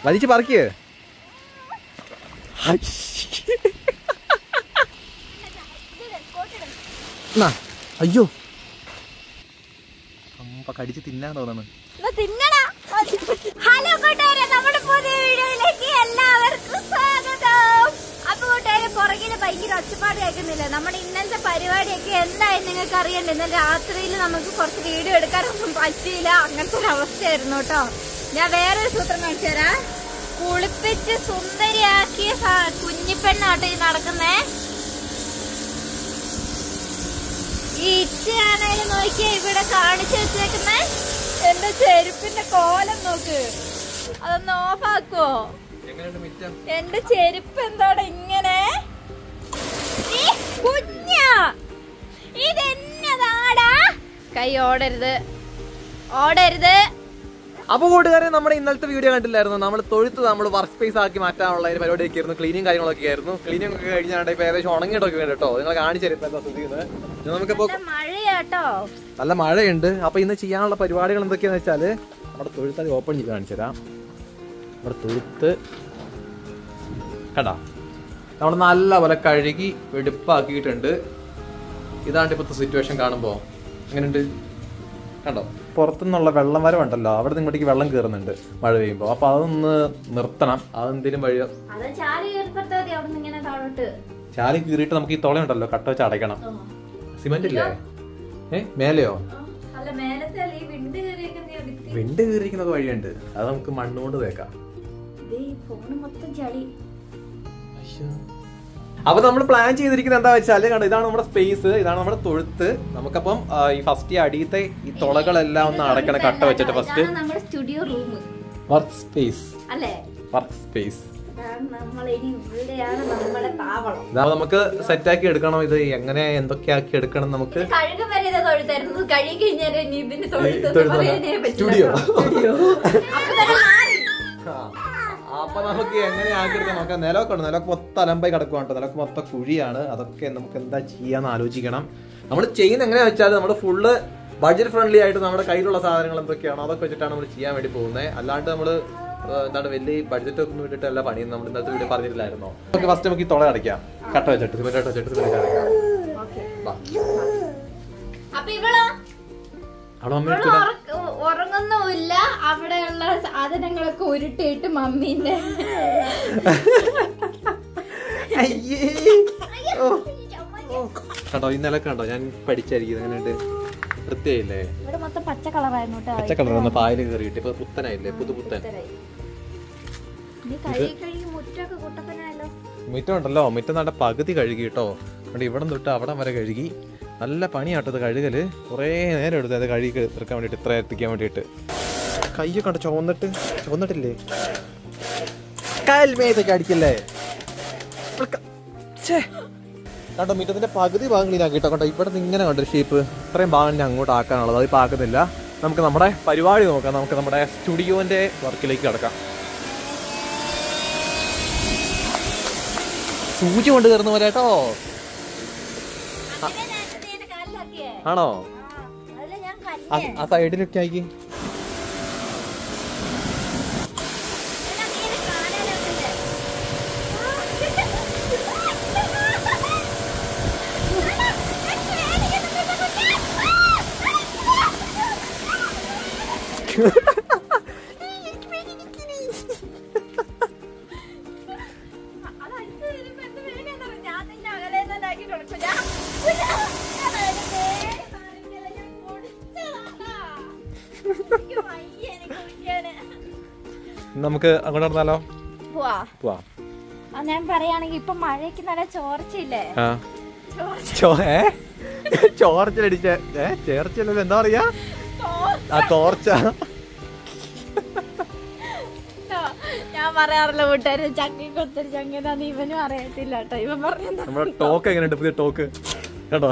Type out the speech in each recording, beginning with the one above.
വലിച്ച് പറിക്ക് എന്നാ, അയ്യോ അമ്മ കടിച്ച് തിന്നാൻ തോന്നുന്നു എന്നാ തിന്നടാ ഹലോ കൂട്ടുകാരെ നമ്മുടെ പുതിയ വീഡിയോയിലേക്ക് എല്ലാവർക്കും സ്വാഗതം അപ്പൊ കൂട്ടുകാരെ പുറകില് ഭയങ്കര ഒച്ചപ്പാട് കേൾക്കുന്നില്ല നമ്മുടെ ഇന്നലത്തെ പരിപാടിയൊക്കെ എന്തായി നിങ്ങൾക്ക് അറിയണ്ടേ ഇന്നലെ രാത്രിയിൽ നമുക്ക് കുറച്ച് വീഡിയോ എടുക്കാനൊന്നും പറ്റിയില്ല അങ്ങനത്തെ ഒരു അവസ്ഥയായിരുന്നു കേട്ടോ ഞാൻ വേറൊരു സൂത്രം കാണിച്ചു തരാം കുളിപ്പിച്ച് സുന്ദരിയാക്കിയ സ- കുഞ്ഞിപ്പെണ്ണാട്ടോ ഈ നടക്കുന്നേ ഈ ഇച്ചയാണേലും നോക്കിയാ ഇവിടെ കാണിച്ചു വെച്ചേക്കുന്നേ എന്റെ ചെരുപ്പിന്റെ കോലം നോക്ക് അതൊന്ന് ഓഫാക്കുവോ എങ്ങനെയുണ്ട് മിറ്റം എന്റെ ചെരുപ്പ് എന്താടാ ഇങ്ങനെ ഈ കുഞ്ഞാ ഇതെന്നതാടാ കൈ ഓടരുത് ഓടരുത് അപ്പൊ കൂട്ടുകാരെ നമ്മുടെ ഇന്നലത്തെ വീഡിയോ കണ്ടില്ലായിരുന്നു നമ്മൾ തൊഴുത്ത് നമ്മൾ വർക്ക് സ്പേസ് ആക്കി മാറ്റാനുള്ള ഒരു പരിപാടിയൊക്കെ ആയിരുന്നു ക്ലീനിങ് കാര്യങ്ങളൊക്കെ ആയിരുന്നു ക്ലീനിങ് ഒക്കെ കഴിഞ്ഞാണ്ട് ഇപ്പൊ ഏകദേശം ഉണങ്ങിയിട്ടൊക്കെ ഉണ്ട് കേട്ടോ നിങ്ങൾ കാണിച്ചു തരും ഇപ്പൊ എന്താ ശ്രദ്ധിക്കുന്നത് ഇനി നമുക്കിപ്പോ നല്ല മഴയാട്ടോ നല്ല മഴയുണ്ട് അപ്പൊ ഇന്ന് ചെയ്യാനുള്ള പരിപാടികൾ എന്തൊക്കെയാന്ന് വെച്ചാല് നമ്മുടെ തൊഴുത്ത് ഓപ്പൺ ചെയ്ത് കാണിച്ചു തരാം നമ്മുടെ തൊഴുത്ത് കണ്ടാ നമ്മൾ നല്ല പോലെ കഴുകി വെടുപ്പാക്കിയിട്ടുണ്ട് ഇതാണ് ഇപ്പോഴത്തെ സിറ്റുവേഷൻ കാണുമ്പോ എങ്ങനെയുണ്ട് കണ്ടോ പുറത്തുനിന്നുള്ള വെള്ളം വരവുണ്ടല്ലോ അവിടെ നിന്ന് ഇങ്ങോട്ടേക്ക് വെള്ളം കയറുന്നുണ്ട് മഴ പെയ്യുമ്പോൾ അപ്പൊ അതൊന്ന് നിർത്തണം അതെന്തെങ്കിലും വഴി അത് ചാരി കയറിപ്പത്താ മതി അവിടെ നിന്ന് ഇങ്ങനെ താഴോട്ട് ചാലി കീറിയിട്ട് നമുക്ക് ഈ തുളയുണ്ടല്ലോ കട്ട വെച്ച് അടയ്ക്കണം സിമെന്റ് ഇല്ലേ ഏ മേലെയോ അല്ല മേലത്തെ അല്ല ഈ വിണ്ട് കയറിയൊക്കെ ഭിത്തി വിണ്ട് കീറിയിരിക്കുന്ന വഴിയുണ്ട് അത് നമുക്ക് മണ്ണുകൊണ്ട് തേക്കാം ഇത് ഈ ഫോണ് മൊത്തം ചളി അപ്പൊ നമ്മൾ പ്ലാൻ ചെയ്തിരിക്കുന്നത് എന്താ വെച്ചാല് കണ്ടോ ഇതാണ് നമ്മുടെ സ്പേസ് ഇതാണ് നമ്മുടെ തൊഴുത്ത് നമുക്കപ്പം ആ, ഈ ഫസ്റ്റ് ഈ അടിയത്തെ ഈ തുളകളെല്ലാം ഒന്ന് അടയ്ക്കണം കട്ട വെച്ചിട്ട് ഫസ്റ്റ് ഇതാണ് നമ്മുടെ സ്റ്റുഡിയോ റൂം വർക്ക് സ്പേസ് അല്ലേ വർക്ക് സ്പേസ് ഇതാണ് നമ്മൾ ഇനി ഇവിടെയാണ് നമ്മുടെ താവളം ഇതാ നമുക്ക് സെറ്റ് ആക്കി എടുക്കണം ഇത് എങ്ങനെ എന്തൊക്കെ ആക്കി എടുക്കണം നമുക്ക് ഇത് കഴുകും വരെ ഇത് തൊഴുത്തായിരുന്നു കഴുകി കഴിഞ്ഞാൽ ഇനി ഇതിന് തൊഴുത്ത് തൊഴുത്ത് പറയാനേ പറ്റില്ല സ്റ്റുഡിയോ അപ്പൊ തന്നെ മാറി ആ, അപ്പൊ നമുക്ക് എങ്ങനെ ആക്കിയെടുക്കാം നമുക്ക് നിലമൊക്കെ ഉണ്ട് നിലമൊക്കെ മൊത്തം അലമ്പായി കിടക്കുവാണ് കേട്ടോ നിലമൊക്കെ മൊത്തം കുഴിയാണ് അതൊക്കെ നമുക്ക് എന്താ ചെയ്യാന്ന് ആലോചിക്കണം നമ്മൾ ചെയ്യുന്ന എങ്ങനെയാ വെച്ചാൽ നമ്മൾ ഫുള്ള് ബഡ്ജറ്റ് ഫ്രണ്ട്ലി ആയിട്ട് നമ്മുടെ കയ്യിലുള്ള സാധനങ്ങൾ എന്തൊക്കെയാണോ അതൊക്കെ വെച്ചിട്ടാണ് നമ്മൾ ചെയ്യാൻ വേണ്ടി പോകുന്നത് അല്ലാണ്ട് നമ്മൾ എന്താണ് വലിയ ബഡ്ജറ്റ് ഒക്കെ വിട്ടിട്ടല്ല പണി നമ്മൾ ഇന്നത്തെ വീഡിയോ പറഞ്ഞിട്ടില്ലായിരുന്നോ നമുക്ക് ഫസ്റ്റ് നമുക്ക് ഈ തുള അടയ്ക്കാം കട്ട വെച്ചിട്ട് സിമെന്റ് വെച്ചിട്ട് സിമെന്റ് അടയ്ക്കാം വാ. അപ്പൊ ഇവളോ അവിടെ മമ്മി ഇവള് ഉറക്ക- ഉറങ്ങുന്നുമില്ല അവിടെയുള്ള സാധനങ്ങളൊക്കെ ഉരുട്ടിയിട്ട് മമ്മീന്റെ അയ്യേ ഓ. ഓ. കണ്ടോ ഈ നിലക്ക് കണ്ടോ ഞാൻ പഠിച്ചായിരിക്കും എങ്ങനെയുണ്ട് വൃത്തിയായില്ലേ ഇവിടെ മൊത്തം പച്ച കളറായിരുന്നു കേട്ടോ പച്ച കളർ ഒന്ന് പായല് കയറിയിട്ട് ഇപ്പൊ പുത്തനായില്ലേ പുതുപുത്തൻ നീ കഴുകി കഴുകി മുറ്റൊക്കെ കുട്ടപ്പനായല്ലോ മിറ്റം ഉണ്ടല്ലോ മിറ്റം നല്ല പകുതി കഴുകി കേട്ടോ അതുകൊണ്ട് ഇവിടെ തൊട്ട് അവിടെ വരെ കഴുകി നല്ല പണിയാട്ടത് കഴുകല് കുറേ നേരം എടുത്തു അത് കഴുകി തീർക്കാൻ വേണ്ടിയിട്ട് ഇത്ര എത്തിക്കാൻ വേണ്ടിയിട്ട് കയ്യൊക്കെ ഉണ്ട് ചുവന്നിട്ട് ചുവന്നിട്ടില്ലേ കാൽമേതൊക്കെ അടിക്കല്ലേ ഇവൾക്ക് ഛേ. കണ്ടോ മിറ്റത്തിന്റെ പകുതി ഭാഗം ക്ലീൻ ആക്കി കേട്ടോ കണ്ടോ ഇവിടെ നിന്ന് ഇങ്ങനെ കണ്ടോ ഷേപ്പ് ഇത്രയും ഭാഗം ഇനി അങ്ങോട്ട് ആക്കാനുള്ളത് അത് ഇപ്പം ആക്കുന്നില്ല നമുക്ക് നമ്മുടെ പരിപാടി നോക്കാം നമുക്ക് നമ്മുടെ സ്റ്റുഡിയോന്റെ വർക്കിലേക്ക് കിടക്കാം സൂചി കൊണ്ട് കയറുന്ന പോലെ കേട്ടോ കാലിലാക്കിയേ ആണോ അതല്ല ഞാൻ കല്ല് ആ- ആ സൈഡിലൊക്കെ ആക്കി എടാ, നീ ഇത് കാലിലാക്കല്ലേ? അത് അടുത്ത് വരുമ്പോ എന്ത് പേടിയാന്നറിയോ? ഞാൻ നിന്നെ അകലേന്ന് തന്നെ ആക്കി കൊടുക്കും. ഞാൻ ഞാൻ അതിന് പേടി കാണിക്കല്ല. ഞാൻ പൊടിച്ചതാടാ. എനിക്ക് വയ്യ എനിക്ക് കുടിക്കാന്. നമുക്ക് അങ്ങോട്ട് നടന്നാലോ പോവാ പോവാ ആ ഞാൻ പറയുകയാണെങ്കിൽ ഇപ്പൊ മഴയ്ക്ക് നല്ല ചോർച്ചയില്ലേ ആ ചോ ഏ ചോർച്ചലടിച്ച ഏ ചേർച്ചല്ലോ എന്താ പറയാ ആ തോർച്ച ഞാൻ പറയാറില്ല കൂട്ടുകാരെ ചക്കി കൊത്തൊരു ചങ്ങനാന്ന് ഇവനും അറിയത്തില്ല കേട്ടോ ഇവൻ പറഞ്ഞ നമ്മുടെ ടോക്ക് എങ്ങനെയുണ്ട് പുതിയ ടോക്ക് കേട്ടോ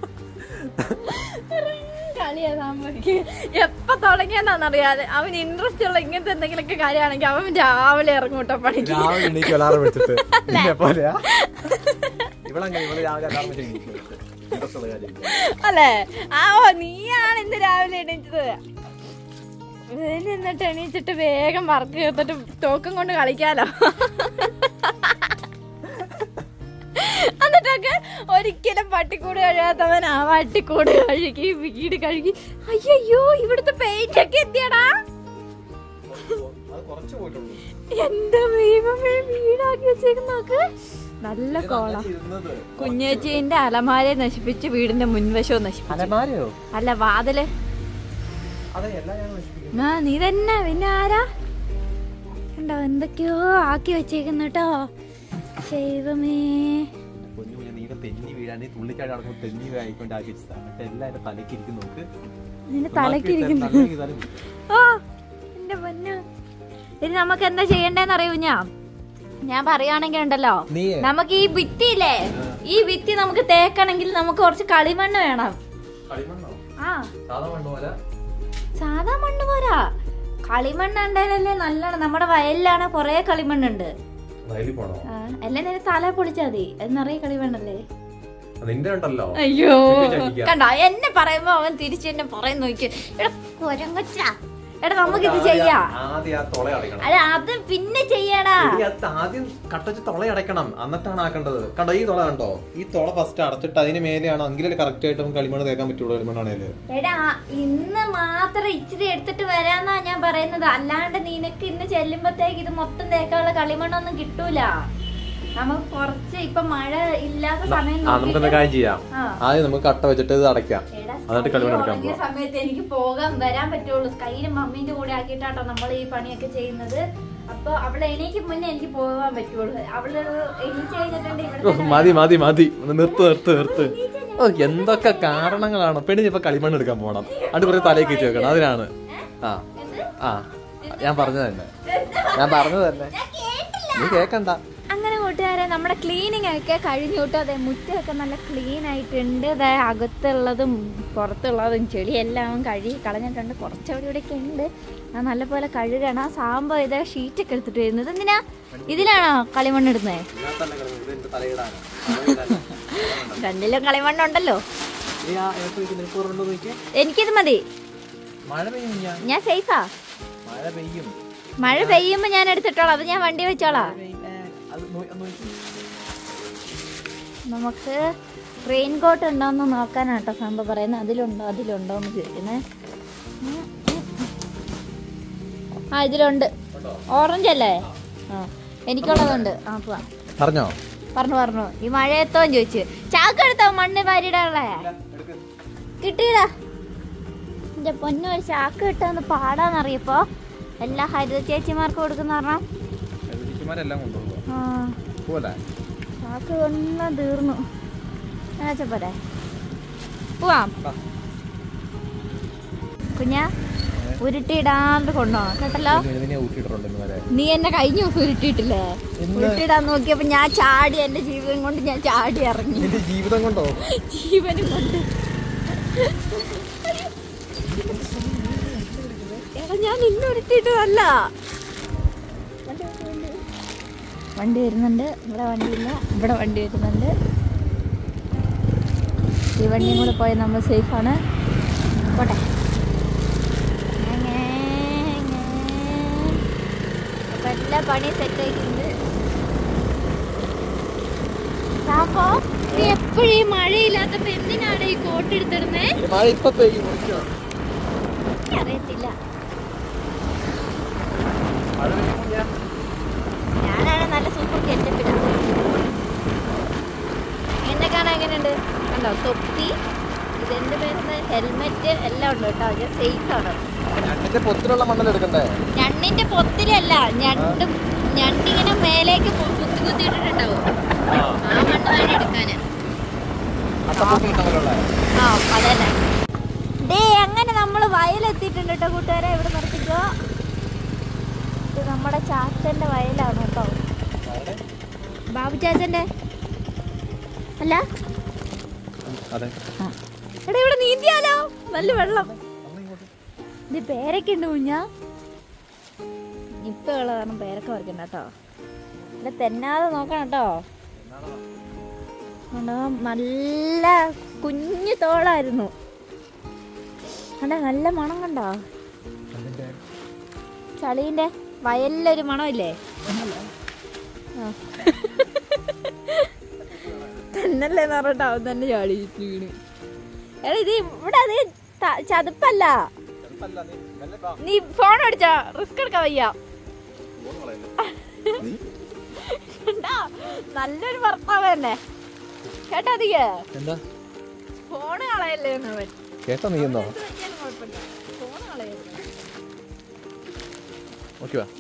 കളിയാ നമ്മക്ക് എപ്പൊ തുടങ്ങിയെന്നാന്നറിയാതെ അവൻ ഇൻട്രസ്റ്റ് ഉള്ള ഇങ്ങനത്തെ എന്തെങ്കിലുമൊക്കെ കാര്യമാണെങ്കിൽ അവൻ രാവിലെ ഇറങ്ങും കേട്ടോ പണിക്ക് രാവിലെ എണീക്കും അലാറം വെച്ചിട്ട് നിന്നെ പോലെയാ ഇവളങ്ങനെ ഇവള് രാവിലെ അലാറം വെച്ച് എണീക്കും Interest ഉള്ള കാര്യം. അല്ലേ ആ ഓ നീയാണ് ഇന്ന് രാവിലെ എണീറ്റത് ഇതിന് എന്നിട്ട് എണീച്ചിട്ട് വേഗം വർക്ക് ചേർത്തിട്ട് തോക്കും കൊണ്ട് കളിക്കാലോ എന്നിട്ടൊക്കെ ഒരിക്കലും പട്ടിക്കൂട് കഴിയാത്തവൻ ആ പട്ടിക്കൂട് കഴുകി വീട് കഴുകി അയ്യോ ഇവിടുത്തെ പെയിന്റ് ഒക്കെ എത്തിയടാ അത് കുറച്ച് പോയിട്ടുള്ളൂ എന്താ ദൈവമേ വീടാക്കി വെച്ചേക്കുന്ന നോക്ക് നല്ല കോള ഇരുന്നത് കുഞ്ഞേച്ചീന്റെ അലമാരയെ നശിപ്പിച്ച് വീടിന്റെ മുൻവശവും നശിപ്പിച്ചു അലമാരയോ അല്ല വാതില് അതെ എല്ലാം ഞാൻ നശിപ്പിക്കും ആ നീ തന്നെ പിന്നെ ആരാ കണ്ടോ എന്തൊക്കെയോ ആക്കി വെച്ചേക്കുന്നു കേട്ടോ ദൈവമേ കുഞ്ഞു കുഞ്ഞു നീ തെന്നി വീഴാൻ നീ തുള്ളിച്ചാടി നടക്കുമ്പോൾ തെന്നി ആയിക്കൊണ്ട് ആക്കി വെച്ചതാണ് എന്നിട്ട് എല്ലാം എന്റെ തലയ്ക്ക് ഇരിക്കും നോക്ക് നിന്റെ തലക്കിരിക്കുന്നു നല്ല ഇതാണ് ഇത്. ആ എന്റെ പൊന്നു ഇനി നമുക്ക് എന്താ ചെയ്യണ്ടേന്ന് അറിയൂ ഞാൻ ഞാൻ പറയുകയാണെങ്കിൽ ഉണ്ടല്ലോ നീ നമുക്ക് ഈ ഭിത്തിയില്ലേ ഈ ഭിത്തി നമുക്ക് തേക്കണമെങ്കിൽ നമുക്ക് കുറച്ച് കളിമണ്ണ് വേണം കളിമണ്ണോ ആ സാധാ മണ്ണ് പോലെ സാധാ മണ്ണ് പോരാ കളിമണ്ണ് ഉണ്ടല്ലേ നല്ലോണം നമ്മുടെ വയലിലാണ് കൊറേ കളിമണ്ണുണ്ട് വയലിൽ പോണോ ആ, എല്ലാം നിന്റെ തല പൊളിച്ചാ മതി എന്നറിയ കളിമണ്ണല്ലേ നിന്റെ ഉണ്ടല്ലോ അയ്യോ ചട്ടിക്ക. കണ്ടോ എന്നെ പറയുമ്പോ അവൻ തിരിച്ചു എന്നെ പറയുന്ന നോക്കി എടാ കൊരങ്ങച്ച എടാ നമുക്ക് ഇത് ആദ്യം- ചെയ്യാം ആദ്യം ആ തുള അടയ്ക്കണം അല്ല അത് പിന്നെ ചെയ്യടാ എടി, അത് ആദ്യം കട്ടച്ച് തുള അടയ്ക്കണം എന്നിട്ടാണ് ആക്കേണ്ടത് കണ്ടോ ഈ തുള കണ്ടോ ഈ തുള ഫസ്റ്റ് അടച്ചിട്ട് അതിന് മേലെയാണ് എങ്കിലേ കറക്റ്റ് ആയിട്ട് നമുക്ക് കളിമണ്ണ് തേക്കാൻ പറ്റുള്ളൂ കളിമണ്ണാണേല് എടാ ഇന്ന് മാത്രം ഇച്ചിരി എടുത്തിട്ട് വരാന്നാ ഞാൻ പറയുന്നത് അല്ലാണ്ട് നിനക്ക് ഇന്ന് ചെല്ലുമ്പത്തേക്ക് ഇത് മൊത്തം തേക്കാനുള്ള കളിമണ്ണൊന്നും കിട്ടൂല നമുക്ക് കുറച്ച് ഇപ്പൊ മഴ ഇല്ലാത്ത സമയം ആ നമുക്ക് എന്താ കാര്യം ചെയ്യാം ആ. ആദ്യം നമുക്ക് കട്ട വെച്ചിട്ട് ഇത് അടയ്ക്കാം എടാ, എന്നിട്ട് സ്കൈ കളിമണ്ണ് എടുക്കാൻ ഉണങ്ങിയ പോവാം സമയത്ത് എനിക്ക് പോകാൻ വരാൻ പറ്റുള്ളൂ സ്കൈനും മമ്മീന്റെ കൂടെ ആക്കിയിട്ടാട്ടോ നമ്മൾ ഈ പണിയൊക്കെ ചെയ്യുന്നത് അപ്പൊ അവള് എണീക്ക് മുന്നേ എനിക്ക് പോകാൻ പറ്റുള്ളൂ അവള് എണീച്ച് കഴിഞ്ഞിട്ടുണ്ട് ഓ, ഇവിടെ മതി മതി മതി ഒന്ന് നിർത്ത് നിർത്ത് നിർത്ത് ഓ എന്തൊക്കെ കാരണങ്ങളാണ് പെണ്ണിന് ഇപ്പൊ കളിമണ്ണ് എടുക്കാൻ പോണം അത് കുറച്ച് തലയ്ക്ക് വെച്ച് വെക്കണം അതിനാണ് ആ ആ ഞാൻ പറഞ്ഞത് തന്നെ ഞാൻ പറഞ്ഞത് തന്നെ നീ കേക്കണ്ട അങ്ങനെ കൂട്ടുകാരെ നമ്മുടെ ക്ലീനിങ് ഒക്കെ കഴിഞ്ഞു കേട്ടോ അതെ മുറ്റമൊക്കെ നല്ല ക്ലീൻ ആയിട്ടുണ്ട് അതെ അകത്തുള്ളതും പുറത്തുള്ളതും ചെളിയെല്ലാം കഴുകി കളഞ്ഞിട്ടുണ്ട് കുറച്ചവിടെ ഇവിടെയൊക്കെ ഉണ്ട് അത് നല്ലപോലെ കഴുകണം സാമ്പോ ഇത് ഷീറ്റൊക്കെ എടുത്തിട്ട് വരുന്നത് എന്തിനാ ഇതിലാണോ കളിമണ്ണ് ഇടുന്നത് രണ്ടിലും കളിമണ്ണുണ്ടല്ലോ എനിക്കിത് മതി മഴ പെയ്യും ഞാൻ ഞാൻ സേഫാ മഴ പെയ്യും മഴ പെയ്യുമ്പോ ഞാൻ എടുത്തിട്ടോളാം അത് ഞാൻ വണ്ടി വെച്ചോളാം അത് നോ- നോക്കി. നമുക്ക് റെയിൻ കോട്ട് ഉണ്ടോന്ന് നോക്കാനാട്ടോ സംഭവം പറയുന്നത് അതിലുണ്ടോ അതിലുണ്ടോ എന്ന് ചോദിക്കുന്നേ ഉം, ഉം, ഉം. ആ ഇതിലുണ്ട് ഓറഞ്ച് അല്ലേ ആ എനിക്കുള്ളതുണ്ട് ആ പോവാം പറഞ്ഞോ പറഞ്ഞു പറഞ്ഞു ഈ മഴയത്തോ ചോദിച്ചു ചാക്ക് എടുത്തോ മണ്ണ് വാരിടാനുള്ളേ കിട്ടിയില്ല എന്റെ പൊന്നു ഒരു ചാക്ക് കിട്ടാന്ന് പാടാന്നറിയപ്പോ എല്ലാ ഹരിത ചേച്ചിമാർക്കും കൊടുക്കുന്ന പറഞ്ഞാ ചേച്ചിമാരെല്ലാം കൊണ്ടുപോകും ആ പോലെ ചാക്ക് എല്ലാം തീർന്നു എന്നാ പോരെ പോവാം കുഞ്ഞാ ഉരുട്ടിയിടാണ്ട് കൊണ്ടുപോകാം കേട്ടല്ലോ ഇതിനെ ഊട്ടിയിട്ടുണ്ട് ഇന്ന് വരെ നീ എന്നെ കഴിഞ്ഞ ദിവസം ഉരുട്ടിയിട്ടില്ലേ ഉരുട്ടിയിടാൻ നോക്കിയപ്പോ ഞാൻ ചാടി എന്റെ ജീവൻ കൊണ്ട് ഞാൻ ചാടി ഇറങ്ങി നിന്റെ ജീവിതം കൊണ്ടോ ജീവനും കൊണ്ട് എടാ ഞാൻ നിന്നെ ഉരുട്ടിയിട്ടതല്ല വണ്ടി വരുന്നുണ്ട് ഇവിടെ വണ്ടിയില്ല ഇവിടെ വണ്ടി വരുന്നുണ്ട് ഈ വണ്ടിയും കൂടെ പോയാൽ നമ്മൾ സേഫാണ് പോട്ടെ അങ്ങേ, അങ്ങേ. അപ്പൊ എല്ലാ പണിയും സെറ്റ് ആയിട്ടുണ്ട് സാമ്പോ നീ എപ്പോഴും ഈ മഴയില്ലാത്തപ്പോ എന്തിനാണ് ഈ കോട്ട് എടുത്തിടുന്നേ മഴ ഇപ്പൊ പെയ്യും അറിയത്തില്ല മഴ പെയ്യുമ്പോൾ ഞാൻ ഞാനാണ് നല്ല സൂപ്പർ കെറ്റപ്പിടുന്നത് എന്നെ കാണാൻ എങ്ങനെയുണ്ട് കണ്ടോ തൊപ്പി ഇതെന്ത് പേരുന്നത് ഹെൽമെറ്റ് എല്ലാം ഉണ്ട് കേട്ടോ ഞാൻ സേഫ് ആണ് ഞണ്ടിന്റെ പൊത്തിലുള്ള മണ്ണൽ എടുക്കണ്ടേ ഞണ്ടിന്റെ പൊത്തിലല്ല ഞണ്ടും ഞണ്ടിങ്ങനെ മേലേക്ക് പു- കുത്തി കുത്തി ഇട്ടിട്ടുണ്ടാവും ആ ആ മണ്ണ് വേണം എടുക്കാന് അത്തപ്പൊത്തിലുള്ള ആ അതന്നെ ഡേ അങ്ങനെ നമ്മൾ വയലെത്തിയിട്ടുണ്ട് കേട്ടോ കൂട്ടുകാരെ ഇവിടെ നിർത്തിക്കോ ഇത് നമ്മുടെ ചാച്ചന്റെ വയലാണ് കേട്ടോ ബാബു ചാച്ചന്റെ അല്ല അതെ ആ. എടാ ഇവിടെ നീന്തിയാലോ നല്ല വെള്ളം ഇത് പേരൊക്കെ ഉണ്ട് കുഞ്ഞാ ഇപ്പൊ ഉള്ളതാണ് പേരൊക്കെ വരയ്ക്കണ്ട കേട്ടോ ഇവിടെ തെന്നാതെ നോക്കണം കേട്ടോ കണ്ടോ? നല്ല കുഞ്ഞു തോളായിരുന്നു കണ്ടോ നല്ല മണം കണ്ടോ അതിന്റെ ചളീന്റെ വയലിലൊരു മണമില്ലേ ആ. തന്നല്ലേ എന്ന് പറഞ്ഞിട്ട് അവൻ തന്നെ ചാടി വീണ് എടാ ഇത് ഇവിടെ അത് ത- ചതുപ്പല്ല നീ ഫോൺ അടിച്ചാ റിസ്ക് എടുക്കാൻ വയ്യ കണ്ടാ? നല്ലൊരു ഭർത്താവ് തന്നെ കേട്ടാ അധിക എന്താ ഫോണ് കളയല്ലേ എന്നവൻ കേട്ടോ നീ എന്നോ എന്ത് പറ്റിയാലും കുഴപ്പമില്ല ഫോണ് കളയരുത് ഓക്കെ വാ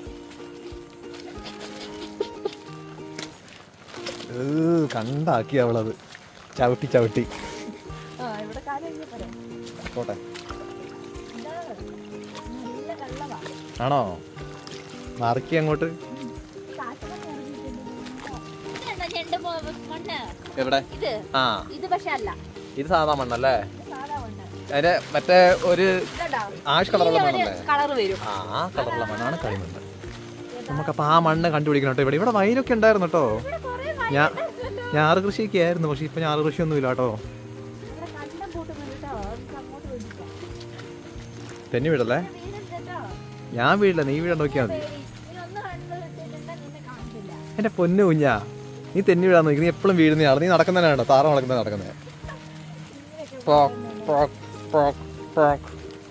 കണ്ടാക്കി അവളത് ചവിട്ടി ചവിട്ടി ആ ഇവിടെ കാര്യം കഴിഞ്ഞാ പോരെ. പോട്ടെ ഇതാ, നല്ല കള്ളവാ ആണോ മറക്കി അങ്ങോട്ട് കാട്ടിലൊക്കെ ഇറങ്ങിയിട്ടുണ്ട്. ഇതെന്താ ചെണ്ട് പോ- മണ്ണ് എവിടെ ഇത് ആ ഇത് പക്ഷെ അല്ല ഇത് സാധാ മണ്ണല്ലേ ഇത് സാധാ മണ്ണ് അതിന്റെ മറ്റേ ഒരു ഇതാ ആഷ് കളറുള്ള മണ്ണല്ലേ കളർ വരും ആ ആ കളറുള്ള മണ്ണാണ് കളിമണ്ണ് നമുക്കപ്പോൾ ആ മണ്ണ് കണ്ടുപിടിക്കണം കേട്ടോ ഇവിടെ ഇവിടെ വയലൊക്കെ ഉണ്ടായിരുന്നു കേട്ടോ ഇവിടെ കുറേ ഞാൻ ഞാറ് കൃഷിയൊക്കെ ആയിരുന്നു പക്ഷെ ഇപ്പൊ ഞാറ് കൃഷിയൊന്നും ഇല്ല കേട്ടോ ഇവിടെ കണ്ടം പൂട്ടുന്നുണ്ട് കേട്ടോ നമുക്ക് അങ്ങോട്ട് വിളിക്കാം തെന്നി വീടല്ലേ വീടുണ്ട് കേട്ടോ ഞാൻ വീടില്ല നീ വീടാൻ നോക്കിയാൽ മതി പേടി. നീ ഒന്ന് കണ്ടു കിട്ടിയിട്ടുണ്ടെങ്കിൽ നിന്നെ കാണില്ല എന്റെ പൊന്നു കുഞ്ഞാ നീ തെന്നി വീഴാൻ നോക്കി നീ എപ്പോഴും വീഴുന്നതാണ് നീ നടക്കുന്നതിനാണോ താറ നടക്കുന്നത് നടക്കുന്നത് പോക്ക്, പോക്ക്, പോക്ക്, പോക്ക്.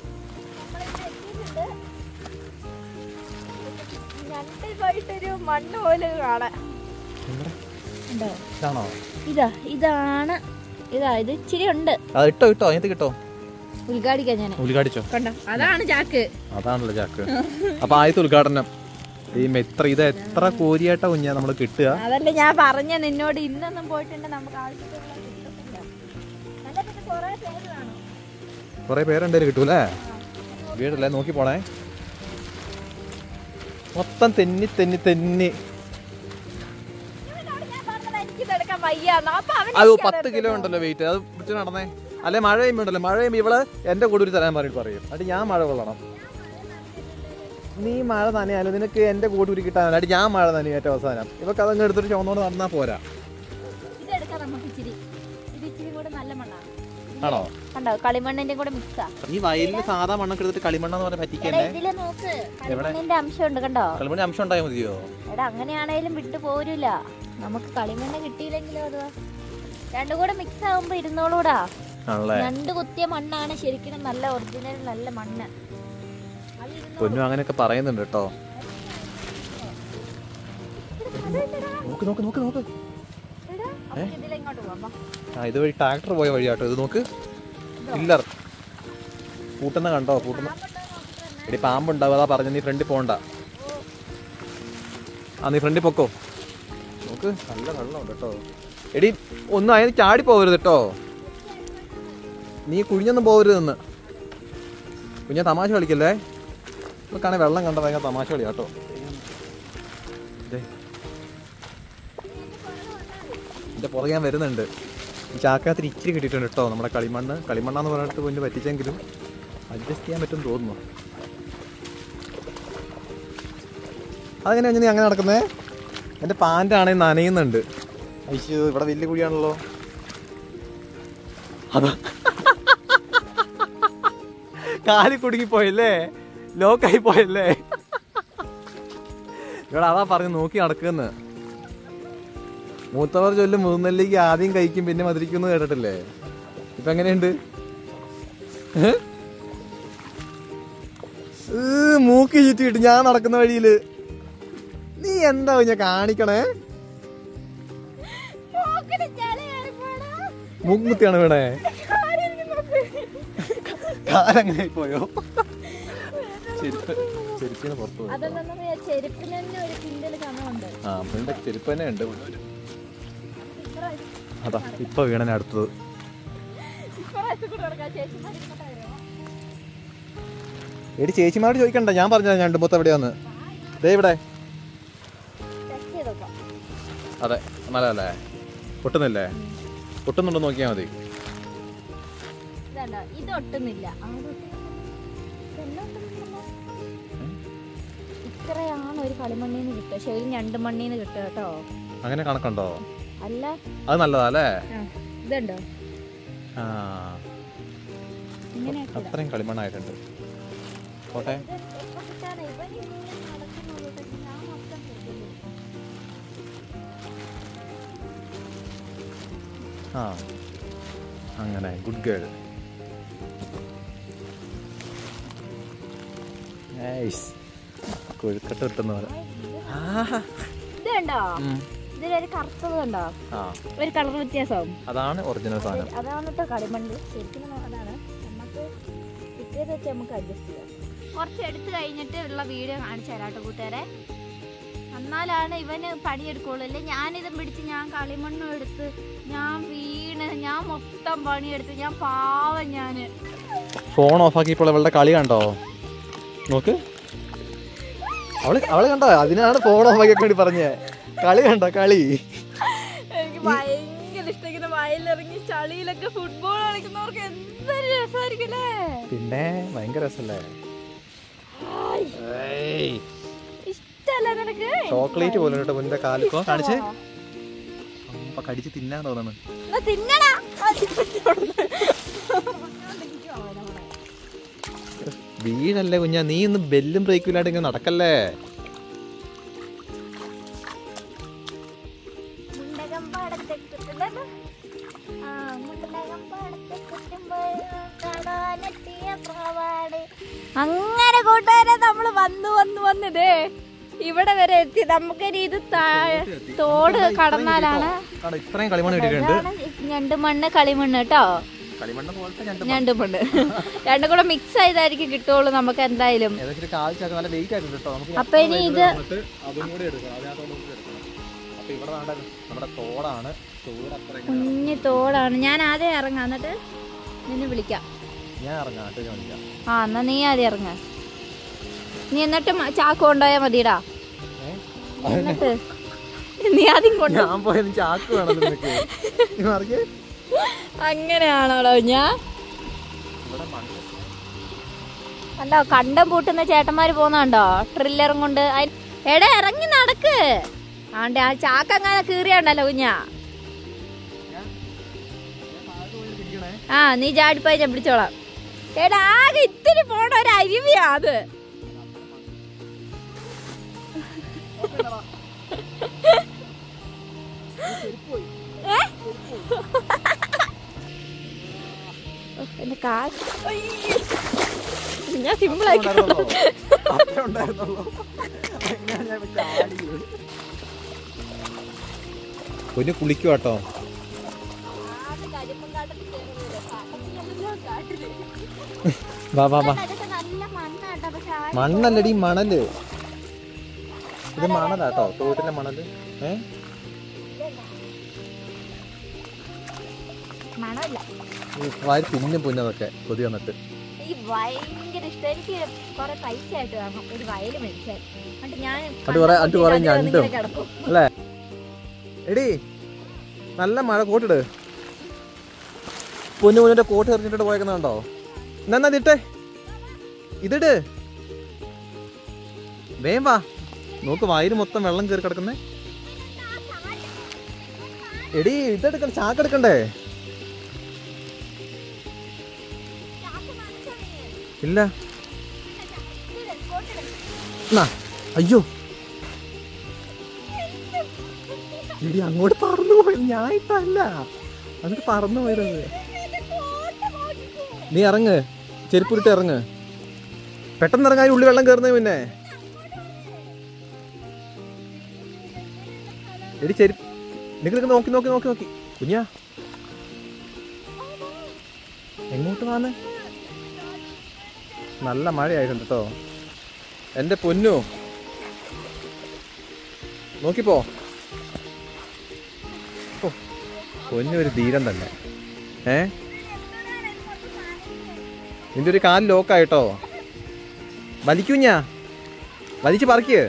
ഞണ്ടിലായിട്ടൊരു മണ്ണ് പോലെ കാണാൻ എവിടെ? ഉണ്ടോ ഇതാണോ ഇതാ ഇതാണ് ഇതാ ഇത് ഇച്ചിരി ഉണ്ട് അത് ഇട്ടോ ഇട്ടോ അതിനകത്ത് കിട്ടോ ഉദ്ഘാടിക്കാൻ ഞാൻ ഉദ്ഘാടിച്ചോ കണ്ടോ അതാണ് ചാക്ക് അതാണല്ലോ ചാക്ക് അപ്പൊ ആദ്യത്തെ ഉദ്ഘാടനം ഈ എത്ര ഇത് എത്ര കോരിയായിട്ടാ കുഞ്ഞാ നമ്മള് കിട്ടുക അതല്ല ഞാൻ പറഞ്ഞ നിന്നോട് ഇന്നൊന്നും പോയിട്ടുണ്ട് നമുക്ക് ആവശ്യത്തിനുള്ള കിട്ടത്തില്ല നല്ല പിന്നെ കുറേ പേര് കാണും കൊറേ പേരുണ്ടേലും കിട്ടൂലേ വീടല്ലേ നോക്കി പോണേ മൊത്തം തെന്നി തെന്നി തെന്നി ഇവനോട് ഞാൻ പറഞ്ഞത് എനിക്കിതെടുക്കാൻ വയ്യാന്ന് അപ്പൊ അവൻ അത് പത്ത് കിലോ ഉണ്ടല്ലോ വെയിറ്റ് അത് പിടിച്ച് നടന്നേ അല്ലെ മഴ പെയ്യുമ്പോണ്ടല്ലോ മഴ പെയ്യുമ്പോൾ ഇവള് എന്റെ കൂടെ ഒരു തരാൻ പറഞ്ഞിട്ട് പറയും എന്നിട്ട് ഞാൻ മഴ കൊള്ളണം നീ മഴ നനയാലോ നിനക്ക് എന്റെ കൂടെ ഒരു കിട്ടാൻ അല്ലാണ്ട് ഞാൻ മഴ നനയും ഏറ്റവും അവസാനം ഇവക്ക് അതങ്ങ് എടുത്തിട്ട് ചുവന്നോണ്ട് നടന്നാ പോരാ ഇതെടുക്കാം നമുക്ക് ഇച്ചിരി ഇത് ഇച്ചിരി കൂടെ നല്ല മണ്ണാണ് ആണോ കണ്ടോ കളിമണ്ണിന്റെ കൂടെ മിക്സാ ഈ വയലിൽ സാധാ മണ്ണൊക്കെ എടുത്തിട്ട് കളിമണ്ണെന്ന് പറഞ്ഞ എടാ പറ്റിക്കല്ലേ ഇതില് നോക്ക് കളിമണ്ണിന്റെ അംശം ഉണ്ട് കണ്ടോ കളിമണ്ണ് അംശം ഉണ്ടായാൽ മതിയോ എടാ അങ്ങനെയാണേലും വിട്ടു പോരൂല നമുക്ക് കളിമണ്ണ് കിട്ടിയില്ലെങ്കിലോ അത് രണ്ടും കൂടെ മിക്സ് ആകുമ്പോ ഇരുന്നോളൂടാ ആണല്ലേ രണ്ട് കുത്തിയ മണ്ണാണ് ശരിക്കും നല്ല ഒറിജിനൽ നല്ല മണ്ണ് അത് ഇരുന്നോ- പൊന്നു അങ്ങനെയൊക്കെ പറയുന്നുണ്ട് കേട്ടോ നോക്ക് നോക്ക് നോക്ക് നോക്ക് എടാ, അപ്പൊ ഇതിലെങ്ങോട്ട് പോവാം വാ. ആ ഇതുവഴി ട്രാക്ടർ പോയ വഴിയാട്ടോ ഇത് നോക്ക് പില്ലർ പൂട്ടുന്ന കണ്ടോ പൂട്ടുന്ന എടി പാമ്പുണ്ടാവും അതാ പറഞ്ഞു നീ ഫ്രണ്ടിൽ പോണ്ട ആ നീ ഫ്രണ്ടിൽ പൊക്കോ നോക്ക് നല്ല വെള്ളമുണ്ട് കേട്ടോ എടി ഒന്നും അതിന് ചാടി പോകരുത് കേട്ടോ നീ കുഴിഞ്ഞൊന്നും പോകരുത് എന്ന് കുഞ്ഞ തമാശ കളിക്കല്ലേ ഇതൊക്കെയാണെ വെള്ളം കണ്ട ഭയങ്കര തമാശ കളി കേട്ടോ ദേ. ഇതിന്റെ പുറകെ ഞാൻ വരുന്നുണ്ട് ഈ ചാക്കകത്തിൽ ഇച്ചിരി കിട്ടിയിട്ടുണ്ട് കേട്ടോ നമ്മുടെ കളിമണ്ണ് കളിമണ്ണാന്ന് പറഞ്ഞിട്ട് പൊന്ന് പറ്റിച്ചെങ്കിലും അഡ്ജസ്റ്റ് ചെയ്യാൻ പറ്റും തോന്നുന്നു അതെങ്ങനെയാ നീ അങ്ങനെ നടക്കുന്നേ എൻ്റെ പാൻ്റാണെങ്കിൽ നനയുന്നുണ്ട് അയ്യോ ഇവിടെ വലിയ കുഴിയാണല്ലോ അതാ കാലി കുടുങ്ങിപ്പോയല്ലേ ലോക്കായി പോയല്ലേ ഇവിടെ അതാ പറഞ്ഞ് നോക്കി നടക്കുന്ന് മൂത്തവർ ചൊല്ലും മുതുനെല്ലിക്ക് ആദ്യം കഴിക്കും പിന്നെ മധുരിക്കും കേട്ടിട്ടില്ലേ ഇപ്പൊ എങ്ങനെയുണ്ട് ഏ? ഏ, മൂക്ക് ചുറ്റിയിട്ട് ഞാൻ നടക്കുന്ന വഴിയില് നീ എന്താ ഞാൻ കാണിക്കണേ പോക്കിന് ചളി കയറിപ്പോടാ. മൂക്കുത്തിയാണ് വീണേ ആരെങ്കിലും നോക്ക്. കാലങ്ങനെ പോയോ ചെരുപ്പ് ചെരുപ്പിന് പുറത്ത് പോയി അതെന്താന്നറിയോ ചെരുപ്പിന് തന്നെ ഒരു കിണ്ടൽ കണമുണ്ട് ആ അവളുടെ ചെരുപ്പ് തന്നെ ഉണ്ട് അതാ ഇപ്പൊ വീണനെ അടുത്തത് എടി ചേച്ചിമാരോട് ചോദിക്കണ്ട ഞാൻ പറഞ്ഞ ഞാൻ മൊത്തം എവിടെയാന്ന് ദേ ഇവിടെ അതെ നല്ലതല്ലേ പൊട്ടുന്നില്ലേ പൊട്ടുന്നുണ്ടോ നോക്കിയാൽ മതി ഇത് ഒട്ടുന്നില്ല ആ, ഇത് ഒട്ടുന്നില്ല. ഇതെല്ലാം ഒട്ടുന്നില്ലല്ലോ. ഇത്രയാണ് ഒരു കളിമണ്ണീന്ന് കിട്ടുക പക്ഷെ ഒരു ഞണ്ട് മണ്ണീന്ന് കിട്ടുക കേട്ടോ അങ്ങനെ കണക്കുണ്ടോ അല്ല അത് നല്ലതാ അല്ലേ ആ, ഇതുണ്ടോ ആ ഇങ്ങനെയൊക്കെ ഇടാം. അത്രയും കളിമണ്ണായിട്ടുണ്ട് പോട്ടെ ഇത് എപ്പോ കിട്ടാനാ? ഇവന് ആ അങ്ങനെ ഗുഡ് ഗേൾ കൊഴുക്കട്ട കിട്ടുന്ന പോലെ ആഹാ. ഇത് കണ്ടോ ഉം. ഇതിലൊരു കറുത്തത് കണ്ടോ ആ ഒരു കളർ വ്യത്യാസം അതാണ് ഒറിജിനൽ സാധനം അതാണ് കേട്ടോ കളിമണ്ണ് ശരിക്കും നമ്മ- അതാണ് നമുക്ക് കിട്ടിയത് വെച്ച് നമുക്ക് അഡ്ജസ്റ്റ് ചെയ്യാം കുറച്ച് എടുത്തു കഴിഞ്ഞിട്ട് ഉള്ള വീഡിയോ കാണിച്ചു തരാം കേട്ടോ കൂട്ടുകാരെ എന്നാലാണ് ഇവന് പണിയെടുക്കുള്ളൂ അല്ലെ ഞാനിതും പിടിച്ച് ഞാൻ കളിമണ്ണും എടുത്ത് ഞാൻ വീണ് ഞാൻ മൊത്തം പണിയെടുത്ത് ഞാൻ പാവം ഞാന് ഫോൺ ഓഫാക്കിയപ്പോൾ അവളുടെ കളി കണ്ടോ നോക്ക് അവള് അവള് കണ്ടോ അതിനാണ് ഫോൺ ഓഫാക്കിയൊക്കെ വേണ്ടി പറഞ്ഞേ കളി കണ്ടോ കളി എനിക്ക് ഭയങ്കര ഇഷ്ടം ഇങ്ങനെ വയലിറങ്ങി ചളിയിലൊക്കെ ഫുട്ബോൾ കളിക്കുന്നവർക്ക് എന്തൊരു രസമായിരിക്കും അല്ലേ പിന്നെ ഭയങ്കര രസല്ലേ ഇഷ്ടല്ല നിനക്ക് ചോക്ലേറ്റ് പോലെ കേട്ടോ മുന്നേ കാലിക്കോ കാണിച്ച് അപ്പൊ കടിച്ച് തിന്നാൻ തോന്നുന്നു എന്നാ തിന്നടാ വീടല്ലേ കുഞ്ഞാ നീ ഇന്ന് ബെല്ലും ബ്രേക്കും ഇല്ലാണ്ട് ഇങ്ങനെ നടക്കല്ലേ മുണ്ടകം പാടത്തെ കുത്തുന്നത് ആ മുണ്ടകം പാടത്തെ കുത്തുമ്പോൾ കാണാനെത്തിയ പ്രാവാണ് അങ്ങനെ കൂട്ടുകാരെ നമ്മൾ വന്നു വന്നു വന്നതേ ഇവിടെ വരെ എത്തി നമുക്ക് ഇനി ഇത് താഴെ തോട് കടന്നാലാണ് കണ്ടോ, ഇത്രയും കളിമണ്ണ് കിട്ടിയിട്ടുണ്ട് അതാണ് ഞണ്ട് മണ്ണ് കളിമണ്ണ് കേട്ടോ കളിമണ്ണ് പോലത്തെ രണ്ട് ഞണ്ട് മണ്ണ് രണ്ടും കൂടെ മിക്സ് ചെയ്തായിരിക്കും കിട്ടുള്ളൂ നമുക്ക് എന്തായാലും ഏകദേശം ഒരു കാൽ ചാക്ക് നല്ല വെയിറ്റ് ആയിട്ടുണ്ട് കേട്ടോ നമുക്ക് അപ്പൊ ഇനി ഇത് വന്നിട്ട് അതും കൂടി എടുക്കണം അതിനകത്തോട് നമുക്ക് എടുക്കണം അപ്പൊ ഇവിടെ വേണ്ട നമ്മുടെ തോടാണ് തോട് അത്ര ഇങ്ങനെ കുഞ്ഞു തോടാണ് ഞാൻ ആദ്യം ഇറങ്ങാം എന്നിട്ട് നിന്നെ വിളിക്കാം ഞാൻ ഇറങ്ങാം നാട്ടിൽ കാണിക്കാം ആ എന്നാ നീ ആദ്യം ഇറങ്ങ നീ എന്നിട്ട് മ- ചാക്ക് കൊണ്ടുപോയാ മതിടാ എന്നിട്ട് നീ ആദ്യം കൊണ്ട് ഞാൻ പോയത് ചാക്ക് വേണം നിനക്ക് നീ മറിക്ക് അങ്ങനെയാണോടോ ഞാൻ ഇവിടെ മണ്ണ് കണ്ടോ കണ്ടം പൂട്ടുന്ന ചേട്ടന്മാര് പോകുന്നുണ്ടോ ട്രില്ലറും കൊണ്ട് അയ്- എടാ ഇറങ്ങി നടക്ക് ആണ്ടെ ആ ചാക്ക് അങ്ങനെ കീറിയാണ്ടല്ലോ കുഞ്ഞാ ആ നീ ചാടിപ്പോയി ഞാൻ പിടിച്ചോളാം എടാ ആകെ ഇത്തിരി പോണ ഒരു അരുവിയാ അത് ഏ? ഓ, എന്റെ കാൽ അയ്യോ. ഞാൻ സിമ്പിളാക്കി അത്രേ ഉണ്ടായിരുന്നുള്ളൂ. അങ്ങനെ ഞാൻ ഇപ്പൊ ചാടിയത്. കുഞ്ഞു കുളിക്കും കേട്ടോ വാ വാ വാ നല്ല മണ്ണാട്ടോ പക്ഷെ ആ- മണ്ണല്ലടി മണല് ഇത് മണലാട്ടോ തോട്ടിലെ മണല് ഏ മണമില്ല വാരി തിന്നും പുന്നതൊക്കെ കൊതി വന്നിട്ട് ഈ ഭയങ്കര ഇഷ്ടം എനിക്ക് കുറെ പൈസ ആയിട്ട് വേണം ഒരു വയല് മേടിച്ചാൽ എന്നിട്ട് ഞാൻ അത് കുറെ അത് കുറെ കണ്ടം കൊത്തി ഞണ്ടും അതിങ്ങനെ കിടക്കും അല്ലേ എടി നല്ല മഴ കോട്ടിട് പൊന്നു പൊന്നിന്റെ കോട്ട് എറിഞ്ഞിട്ട് പോയേക്കുന്നുണ്ടോ എന്നാ ഇതിട്ടെ ഇതിട് വേം വാ നോക്ക് വയറ് മൊത്തം വെള്ളം കയറി കിടക്കുന്നേ എടി ഇതെടുക്കണ്ട ചാക്കെടുക്കണ്ടേ ഇല്ല എന്നാ അയ്യോ എടി അങ്ങോട്ട് പറന്നു പോയത് ഞാൻ ഇട്ടല്ല അങ്ങോട്ട് പറന്നു പോയത് നീ ഇറങ്ങ് ചെരുപ്പുരുട്ട് ഇറങ്ങ് പെട്ടെന്ന് ഇറങ്ങാൻ ഉള്ളി വെള്ളം കയറുന്നേ പിന്നെ എടി ചെരുപ്പ് നിങ്ങൾ നോക്കി നോക്കി നോക്കി നോക്കി കുഞ്ഞാ എങ്ങോട്ട് വാന്ന് നല്ല മഴയായിട്ടുണ്ട് കേട്ടോ എൻ്റെ പൊന്നു നോക്കിപ്പോ ഓ, പൊന്നൊരു ധീരം തന്നെ ഏ നിന്റെ ഒരു കാല് ലോക്കായിട്ടോ വലിക്കുഞ്ഞാ വലിച്ചു പറിക്ക്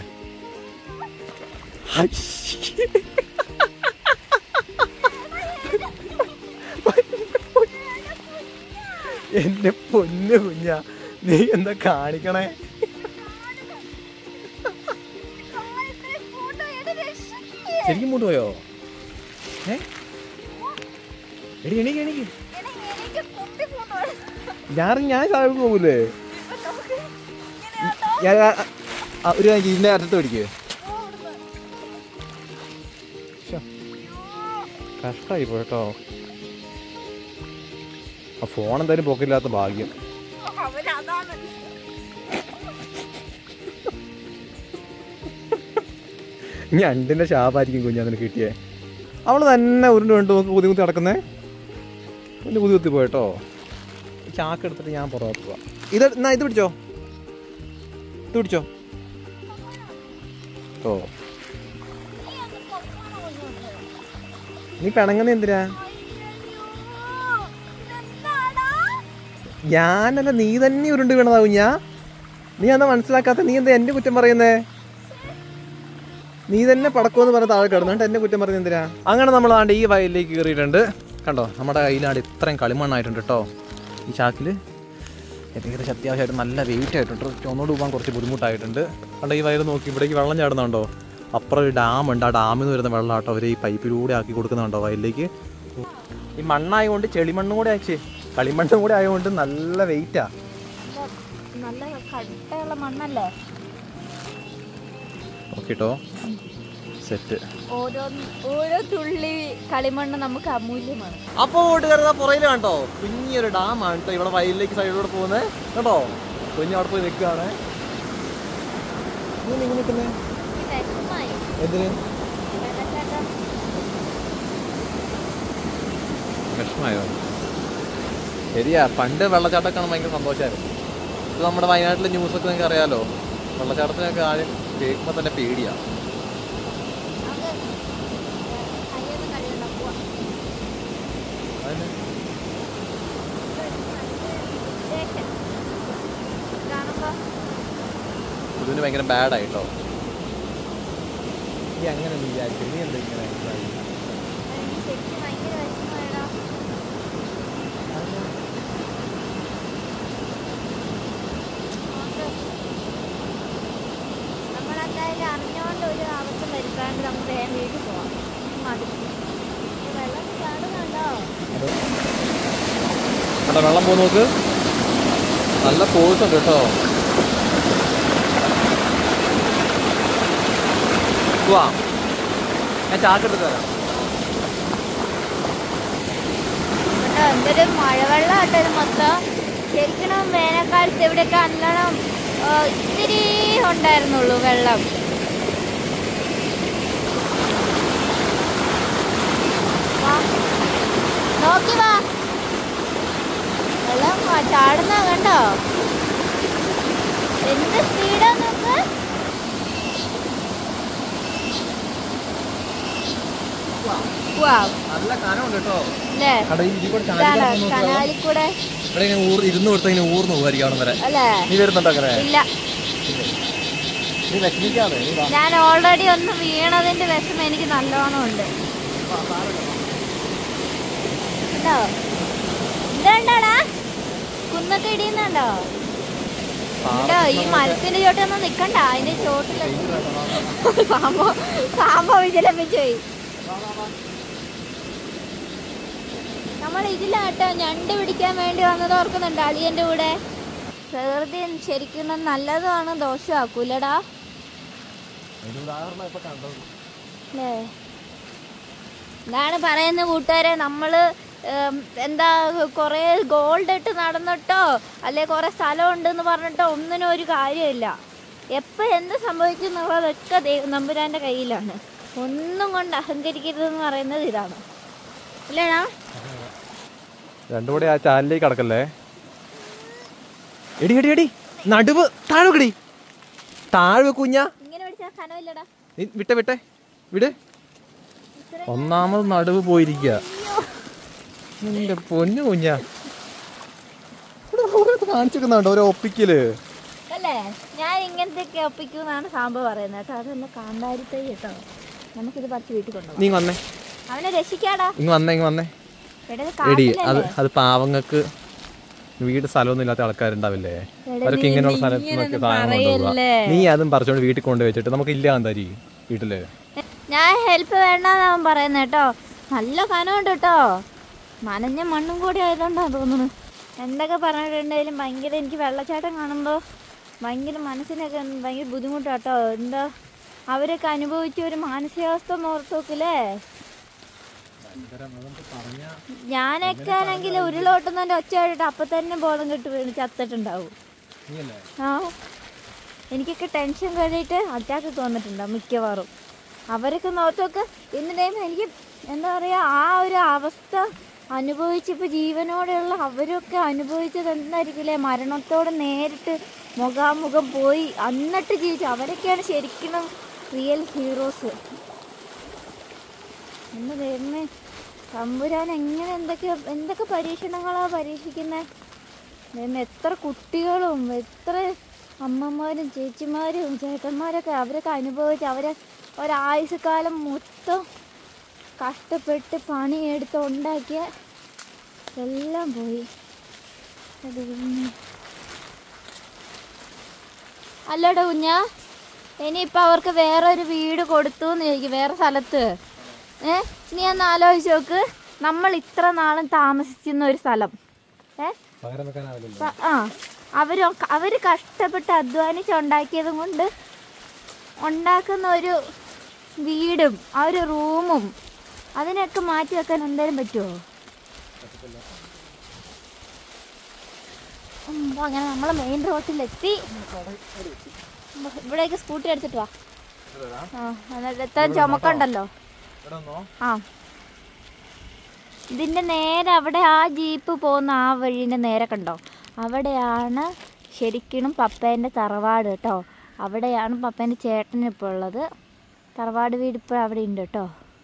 എന്റെ പൊന്നു കുഞ്ഞാ നീ എന്താ കാണിക്കണേ ശരിക്കും മൂട്ട് പോയോ ഏ എടി എണീക്ക് എണീക്ക് ഞാൻ ഞാൻ സാഹിബ് പോകൂലേ ഞാൻ ആ- ആ, ഒരു കാര്യം ചെയ്യ്, ഇതിന്റെ അറ്റത്ത് പിടിക്ക് കഷ്ടായി പോട്ടോ ആ ഫോൺ എന്തായാലും പോക്കില്ലാത്ത ഭാഗ്യം അവനതാണ് ഞണ്ടിന്റെ ശാപായിരിക്കും കുഞ്ഞാ നിനക്ക് കിട്ടിയേ അവള് തന്നെ ഉരുണ്ട് വേണ്ട നോക്ക് കുതി കുത്തി നടക്കുന്നേ പിന്നെ കുതി കുത്തി പോയിട്ടോ ഈ ചാക്ക് എടുത്തിട്ട് ഞാൻ പുറത്ത് പോവാം ഇത് എന്നാ ഇത് പിടിച്ചോ ഇത് പിടിച്ചോ ഓ നീ പിണങ്ങുന്ന എന്തിനാ ഞാനല്ല നീ തന്നെ ഉരുണ്ട് വീണതാവും ഞാൻ നീ എന്നാ മനസ്സിലാക്കാത്ത നീ എന്താ എന്റെ കുറ്റം പറയുന്നേ നീ തന്നെ പടക്കമെന്ന് പറഞ്ഞ താഴെ കിടന്നു എന്നിട്ട് എന്നെ കുറ്റം പറഞ്ഞ എന്തിനാ അങ്ങനെ നമ്മൾ ആണ്ട് ഈ വയലിലേക്ക് കയറിയിട്ടുണ്ട് കണ്ടോ നമ്മുടെ കയ്യിലാണ്ട് ഇത്രയും കളിമണ്ണായിട്ടുണ്ട് കേട്ടോ ഈ ചാക്കില് ഏകദേശം അത്യാവശ്യമായിട്ട് നല്ല വെയിറ്റ് ആയിട്ടുണ്ട് ഒന്നുകൂടി പോകാൻ കുറച്ച് ബുദ്ധിമുട്ടായിട്ടുണ്ട് കണ്ടോ ഈ വയൽ നോക്കി ഇവിടേക്ക് വെള്ളം ചാടുന്നുണ്ടോ അപ്പുറം ഒരു ഡാം ഉണ്ട് ആ ഡാമിൽ നിന്ന് വരുന്ന വെള്ളം ആട്ടോ അവർ ഈ പൈപ്പിലൂടെ ആക്കി കൊടുക്കുന്നുണ്ടോ വയലിലേക്ക് ഈ മണ്ണായതുകൊണ്ട് ചെളിമണ്ണും കൂടെ ആച്ചേ കളിമണ്ണും കൂടെ ആയതുകൊണ്ട് നല്ല വെയിറ്റാ നല്ല കട്ടയുള്ള മണ്ണല്ലേ നോക്കിട്ടോ സെറ്റ് ഓരോ ഓരോ തുള്ളി കളിമണ്ണ് നമുക്ക് അമൂല്യമാണ് അപ്പോൾ കൂട്ടുകാരുടെ പുറയിൽ കണ്ടോ കുഞ്ഞൊരു ഡാമാണ് കേട്ടോ ഇവിടെ വയലിലേക്ക് സൈഡിലൂടെ പോകുന്നത് കേട്ടോ കുഞ്ഞ് അവിടെ പോയി നിൽക്കുകയാണ് നീ ഇങ്ങനെ നിൽക്കുന്നേ വിഷമായി എന്തിന് വെള്ളച്ചാട്ടം വിഷമായോ ശരിയാ പണ്ട് വെള്ളച്ചാട്ടമൊക്കെ ഭയങ്കര സന്തോഷമായിരുന്നു ഇത് നമ്മുടെ വയനാട്ടിലെ ന്യൂസൊക്കെ നിങ്ങൾക്ക് അറിയാലോ വെള്ളച്ചാട്ടത്തിനൊക്കെ ആദ്യം കേൾക്കുമ്പോൾ തന്നെ പേടിയാ നമുക്ക് കയ്യൊന്നും കഴുകണ്ട പോവാം ദേഷ്യം. കാണുമ്പോ ഇതിന് ഭയങ്കര ബാഡായിട്ടോ നീ അങ്ങനെ നീ വിചാരിച്ചു നീ എന്താ ഇങ്ങനെ ഇതായി? എനിക്ക് ശരിക്കും ഭയങ്കര വിഷമമായടാ നമ്മളെന്തായാലും അറിഞ്ഞോണ്ട് ഒരു ആവശ്യം വരുത്താണ്ട് നമുക്ക് വേഗം വീട്ടിൽ പോവാം മടുത്തു ഈ വെള്ളം ചാടുന്നുണ്ടോ അവിടെ വെള്ളം പോ നോക്ക് നല്ല ഫോഴ്സ് ഉണ്ട് കേട്ടോ പോവാ ഞാൻ ചാക്കെടുത്ത് തരാം കേട്ടോ എന്തൊരു മഴവെള്ളം കേട്ടോ ഇത് മൊത്തം ശരിക്കും വേനൽക്കാലത്ത് ഇവിടെയൊക്കെ നല്ലോണം ആ, ഇത്തിരി ഉണ്ടായിരുന്നുള്ളൂ വെള്ളം വാ. നോക്കി വാ വെള്ളം വാ- ചാടുന്ന കണ്ടോ എന്ത് സ്പീഡാ നോക്ക് വാ നല്ല കനമുണ്ട് കേട്ടോ അല്ലേ കട ഇതിൽ കൂടെ ചാടി ഇതാണ് കിടക്കുന്ന നോക്ക് വെള്ളം. കനാലിൽ കൂടെ ഇവിടെ ഇങ്ങനെ ഊർ ഇരുന്ന് കൊടുത്താൽ ഇങ്ങനെ ഊർന്ന് പോകുമായിരിക്കും അവിടെ വരെ അല്ലേ നീ വരുന്നുണ്ടോ അങ്ങനെ ഇല്ല നീ വിഷമിക്കാതെ നീ വാ. ഞാൻ ഓൾറെഡി ഒന്ന് വീണതിന്റെ വിഷമം എനിക്ക് നല്ലോണം ഉണ്ട് ഉണ്ടോ ഇതുണ്ടോടാ കുന്നൊക്കെ ഇടിയുന്നുണ്ടോ ഉണ്ടോ ഈ മരത്തിന്റെ ചോട്ടൊന്നും നിക്കണ്ട അതിന്റെ ചോട്ടിൽ സാമ്പോ സാമ്പോ വിജലപ്പിച്ചു പോയി നമ്മൾ ഇതിലാട്ടോ ഞണ്ട് പിടിക്കാൻ വേണ്ടി വന്നത് ഓർക്കുന്നുണ്ട് അളിയന്റെ കൂടെ പ്രകൃതി ശരിക്കും നല്ലതാണ് ദോഷമാക്കൂലടാ അതിന്റെ ഉദാഹരണം ഇപ്പൊ കണ്ടത് അല്ലേ എന്താണ് പറയുന്ന കൂട്ടുകാരെ നമ്മള് ഉം, എന്താ കുറേ ഗോൾഡ് ഇട്ട് നടന്നിട്ടോ അല്ലെ കുറേ സ്ഥലം ഉണ്ടെന്ന് പറഞ്ഞിട്ടോ ഒന്നിനും ഒരു കാര്യമില്ല എപ്പോൾ എന്ത് സംഭവിക്കും എന്നുള്ളതൊക്കെ ദൈവ നമ്പുരാൻ്റെ കയ്യിലാണ് ഒന്നും കൊണ്ട് അഹങ്കരിക്കരുതെന്ന് പറയുന്നത് ഇതാണ് അല്ലേടാ രണ്ടും കൂടെ ആ ചാലിലേക്ക് കടക്കല്ലേ എടി എടി എടി നടുവ് താഴെ വെക്കടി താഴെ വെക്കുഞ്ഞ ഇങ്ങനെ പിടിച്ചാൽ കനവില്ലടാ നീ വിട്ടെ വിട്ടെ വിട് ഒന്നാമത് നടുവ് പോയിരിക്കുക നിന്റെ പൊന്നു കുഞ്ഞ കാണിച്ചിരിക്കുന്നുണ്ടോ ഒരു ഒപ്പിക്കല് അല്ലേ ഞാൻ ഇങ്ങനത്തെയൊക്കെ ഒപ്പിക്കുമെന്നാണ് സാമ്പ പറയുന്നത് കേട്ടോ അതല്ല കാന്താരി തൈ കേട്ടോ നമുക്കിത് പറിച്ച് വീട്ടിൽ കൊണ്ടുപോകാം നീ വന്നേ അവനെ രക്ഷിക്കാടാ ഇങ്ങ് വന്നേ ഇങ്ങ് വന്നേ ഇവിടെ ഇത് എടി അത് കാട്ടിലല്ലേ അത് പാവങ്ങൾക്ക് വീട് സ്ഥലമൊന്നും ഇല്ലാത്ത ആൾക്കാരുണ്ടാവില്ലേ അവർക്ക് ഇങ്ങനെയുള്ള സ്ഥലത്ത് നോക്കി സാധനം കൊണ്ടുപോകാം പറയല്ലേ. നീ അതും പറിച്ചോണ്ട് വീട്ടിൽ കൊണ്ട് വെച്ചിട്ട് നമുക്ക് ഇല്ല എന്താരി വീട്ടില് ഞാൻ ഹെൽപ്പ് വേണ്ടെന്ന് അവൻ പറയുന്നത് കേട്ടോ നല്ല കനമുണ്ട് കേട്ടോ നനഞ്ഞ മണ്ണും കൂടി ആയതുകൊണ്ടാണ് തോന്നുന്നു എന്തൊക്കെ പറഞ്ഞിട്ടുണ്ടെങ്കിലും ഭയങ്കര എനിക്ക് വെള്ളച്ചാട്ടം കാണുമ്പോൾ ഭയങ്കര മനസ്സിനൊക്കെ ഭയങ്കര ബുദ്ധിമുട്ടാട്ടോ എന്താ അവരൊക്കെ അനുഭവിച്ച ഒരു മാനസികാവസ്ഥ ഒന്ന് ഓർത്ത് നോക്കില്ലേ ഞാനൊക്കെ ആണെങ്കിൽ ഉരുളോട്ടുന്നതിന്റെ ഒച്ച കേട്ടിട്ട് അപ്പൊ തന്നെ ബോധം കെട്ട് വീണ് ചത്തിട്ടുണ്ടാവും ആ എനിക്കൊക്കെ ടെൻഷൻ കയറിയിട്ട് അറ്റാക്ക് ഒക്കെ വന്നിട്ടുണ്ടാവും മിക്കവാറും അവരൊക്കെ നോർത്തൊക്കെ എന്നിട്ടേയും എനിക്ക് എന്താ പറയുക ആ ഒരു അവസ്ഥ അനുഭവിച്ചിപ്പോൾ ജീവനോടെയുള്ള അവരൊക്കെ അനുഭവിച്ചത് എന്തായിരിക്കില്ലേ മരണത്തോട് നേരിട്ട് മുഖാമുഖം പോയി എന്നിട്ട് ജീവിച്ചു അവരൊക്കെയാണ് ശരിക്കും റിയൽ ഹീറോസ് എന്ന് ദൈവമേ തമ്പുരാൻ എങ്ങനെ എന്തൊക്കെ എന്തൊക്കെ പരീക്ഷണങ്ങളാ പരീക്ഷിക്കുന്നത് ദൈവമേ എത്ര കുട്ടികളും എത്ര അമ്മമാരും ചേച്ചിമാരും ചേട്ടന്മാരൊക്കെ അവരൊക്കെ അനുഭവിച്ച് അവരെ ഒരായുസ് കാലം മൊത്തം കഷ്ടപ്പെട്ട് പണിയെടുത്ത് ഉണ്ടാക്കിയ എല്ലാം പോയി ദൈവമേ. അല്ലടാ കുഞ്ഞ ഇനിയിപ്പോൾ അവർക്ക് വേറെ ഒരു വീട് കൊടുത്തു എന്ന് ചോദിക്കും വേറെ സ്ഥലത്ത് ഏ നീ ഒന്ന് ആലോചിച്ച് നോക്ക് നമ്മൾ ഇത്ര നാളും താമസിച്ചിരുന്ന ഒരു സ്ഥലം ഏ പകരം വെക്കാനാവില്ലല്ലോ പ- ആ അവർ അവർ കഷ്ടപ്പെട്ട് അധ്വാനിച്ച് ഉണ്ടാക്കിയതും കൊണ്ട് ഉണ്ടാക്കുന്ന ഒരു വീടും ആ ഒരു റൂമും അതിനൊക്കെ മാറ്റി വെക്കാൻ എന്തായാലും പറ്റുമോ ഉം, അപ്പൊ അങ്ങനെ നമ്മൾ മെയിൻ റോഡിലെത്തി ഉം, ഇവിടേക്ക് സ്കൂട്ടി എടുത്തിട്ട് വാ ആ എന്നിട്ട് എത്ര ചുമക്കണ്ടല്ലോ ഇവിടെ വന്നോ ആ ഇതിന്റെ നേരെ അവിടെ ആ ജീപ്പ് പോകുന്ന ആ വഴീൻ്റെ നേരെ കണ്ടോ അവിടെയാണ് ശരിക്കും പപ്പേൻ്റെ തറവാട് കേട്ടോ അവിടെയാണ് പപ്പേൻ്റെ ചേട്ടൻ ഇപ്പോൾ ഉള്ളത് തറവാട് വീട് ഇപ്പോൾ അവിടെ ഉണ്ട് കേട്ടോ